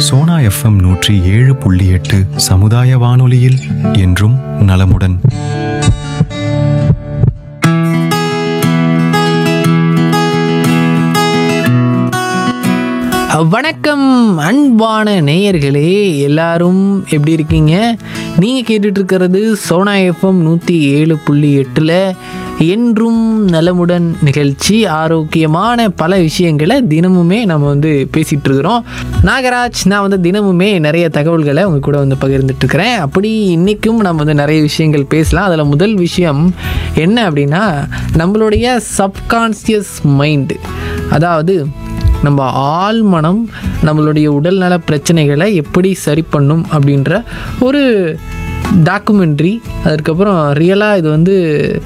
Sona FM நூற்றி ஏழு புள்ளி எட்டு சமுதாய வானொலியில் என்றும் நலமுடன் வணக்கம் அன்பான நேயர்களே எல்லாரும் எப்படி இருக்கீங்க நீங்கள் கேட்டுட்டு இருக்கிறது சோனா எஃப்எம் நூற்றி ஏழு புள்ளி எட்டில் என்றும் நலமுடன் நிகழ்ச்சி ஆரோக்கியமான பல விஷயங்களை தினமுமே நம்ம வந்து பேசிகிட்டு இருக்கிறோம் நாகராஜ் நான் வந்து தினமுமே நிறைய தகவல்களை உங்க கூட வந்து பகிர்ந்துட்டு இருக்கிறேன் அப்படி இன்றைக்கும் நம்ம வந்து நிறைய விஷயங்கள் பேசலாம் அதில் முதல் விஷயம் என்ன அப்படின்னா நம்மளுடைய சப்கான்சியஸ் மைண்டு அதாவது நம்ம ஆள் மனம் நம்மளுடைய உடல்நல பிரச்சனைகளை எப்படி சரி பண்ணும் அப்படின்ற ஒரு டாக்குமெண்ட்ரி அதுக்கப்புறம் ரியலாக இது வந்து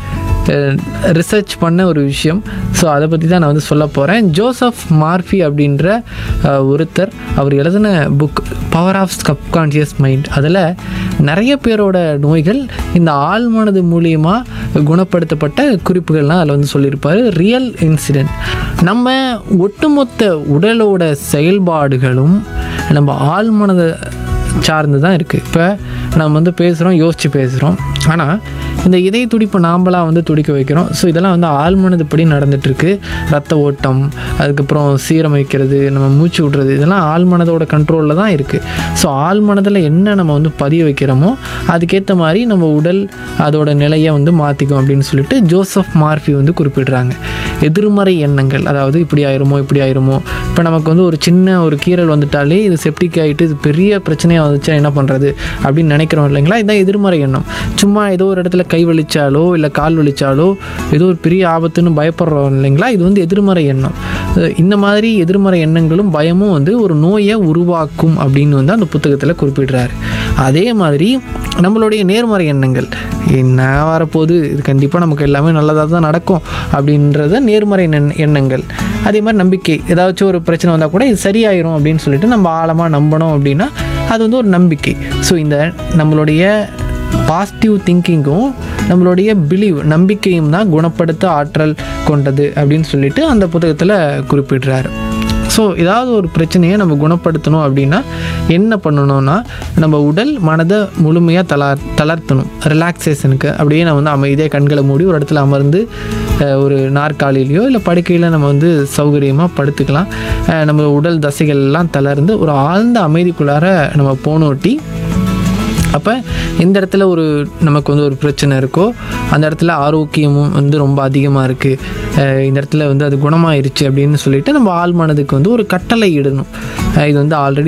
ரிசர்ச் பண்ண ஒரு விஷயம் ஸோ அதை பற்றி தான் நான் வந்து சொல்ல போகிறேன் ஜோசப் மார்ஃபி அப்படின்ற அஹ், ஒருத்தர் அவர் எழுதின book power of subconscious mind அதில் நிறைய பேரோட நோய்கள் இந்த ஆழ்மனது மூலியமாக குணப்படுத்தப்பட்ட குறிப்புகள்லாம் அதில் வந்து சொல்லியிருப்பார் ரியல் இன்சிடென்ட் நம்ம ஒட்டுமொத்த உடலோட செயல்பாடுகளும் நம்ம ஆழ்மனதை சார்ந்து தான் இருக்குது இப்போ நம்ம வந்து பேசுகிறோம் யோசித்து பேசுகிறோம் ஆனால் இந்த இதய துடிப்பை நாம்பளாக வந்து துடிக்க வைக்கிறோம் ஸோ இதெல்லாம் வந்து ஆழ்மனதுப்படி நடந்துகிட்ருக்கு ரத்த ஓட்டம் அதுக்கப்புறம் சீரமைக்கிறது நம்ம மூச்சு விடுறது இதெல்லாம் ஆழ்மனதோட கண்ட்ரோலில் தான் இருக்குது ஸோ ஆழ்மனதில் என்ன நம்ம வந்து பதிய வைக்கிறோமோ அதுக்கேற்ற மாதிரி நம்ம உடல் அதோட நிலையை வந்து மாற்றிக்கும் அப்படின்னு சொல்லிட்டு ஜோசப் மார்ஃபி வந்து குறிப்பிடுறாங்க எதிர்மறை எண்ணங்கள் அதாவது இப்படி ஆயிருமோ இப்படி ஆயிருமோ இப்போ நமக்கு வந்து ஒரு சின்ன ஒரு கீரல் வந்துட்டாலே இது செப்டிக் ஆகிட்டு இது பெரிய பிரச்சனையாக வந்துச்சா என்ன பண்ணுறது அப்படின்னு நினைக்கிறோம் இல்லைங்களா இதான் எதிர்மறை எண்ணம் சும்மா ஏதோ ஒரு இடத்துல கை வலிச்சாலோ இல்லை கால் வலிச்சாலோ ஏதோ ஒரு பெரிய ஆபத்துன்னு பயப்படுறோம் இல்லைங்களா இது வந்து எதிர்மறை எண்ணம் அஹ் இந்த மாதிரி எதிர்மறை எண்ணங்களும் பயமும் வந்து ஒரு நோயை உருவாக்கும் அப்படின்னு வந்து அந்த புத்தகத்தில் குறிப்பிடுறாரு அதே மாதிரி நம்மளுடைய நேர்மறை எண்ணங்கள் என்ன வரப்போகுது இது கண்டிப்பாக நமக்கு எல்லாமே நல்லதாக தான் நடக்கும் அப்படின்றத நேர்மறை எண்ண- எண்ணங்கள் அதே மாதிரி நம்பிக்கை ஏதாச்சும் ஒரு பிரச்சனை வந்தால் கூட இது சரியாயிரும் அப்படின்னு சொல்லிட்டு நம்ம ஆழமாக நம்பணும் அப்படின்னா அது வந்து ஒரு நம்பிக்கை ஸோ இந்த நம்மளுடைய பாசிட்டிவ் திங்கிங்கும் நம்மளுடைய பிலீவ் நம்பிக்கையும் தான் குணப்படுத்த ஆற்றல் கொண்டது அப்படின்னு சொல்லிட்டு அந்த புத்தகத்தில் குறிப்பிடுறாரு ஸோ ஏதாவது ஒரு பிரச்சனையை நம்ம குணப்படுத்தணும் அப்படின்னா என்ன பண்ணணும்னா நம்ம உடல் மனதை முழுமையாக தளர் தளர்த்தணும் ரிலாக்ஸேஷனுக்கு அப்படியே நம்ம வந்து அமைதியாக கண்களை மூடி ஒரு இடத்துல அமர்ந்து அஹ், ஒரு நாற்காலியிலையோ இல்லை படுக்கையில் நம்ம வந்து சௌகரியமாக படுத்துக்கலாம் அஹ், நம்ம உடல் தசைகள் எல்லாம் தளர்ந்து ஒரு ஆழ்ந்த அமைதிக்குள்ளார நம்ம போனோட்டி அப்போ எந்த இடத்துல ஒரு நமக்கு வந்து ஒரு பிரச்சனை இருக்கோ அந்த இடத்துல ஆரோக்கியமும் வந்து ரொம்ப அதிகமாக இருக்குது இந்த இடத்துல வந்து அது குணமாயிருச்சு அப்படின்னு சொல்லிட்டு நம்ம ஆள் மனதுக்கு வந்து ஒரு கட்டளை இடணும் அஹ் இது வந்து ஆல்ரெடி